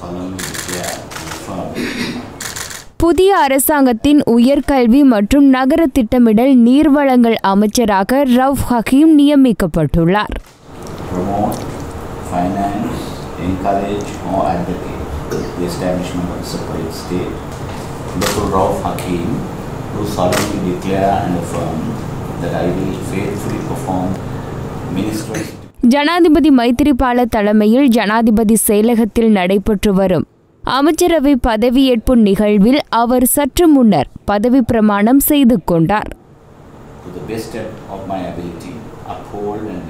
solemnly declare and affirm புதிய அரசாங்கத்தின் உயர்கல்வி மற்றும் நகர திட்டமிடல் நீர்வளங்கள் அமைச்சராக ரவ் ஹக்கீம் நியமிக்கப்பட்டுள்ளார் promote, finance, encourage, or advocate the establishment of a separate state. Dr. Rauf Hakim do solemnly declare and affirm that I will faithfully perform ministerial ஜனாதிபதி மைத்திரிபால தலைமையில் ஜனாதிபதி செயலகத்தில் நடைபெற்று வரும் அமைச்சரவை பதவியேற்பு நிகழ்வில் அவர் சற்று முன்னர் பதவி பிரமாணம் செய்து கொண்டார் to the best of my ability, uphold and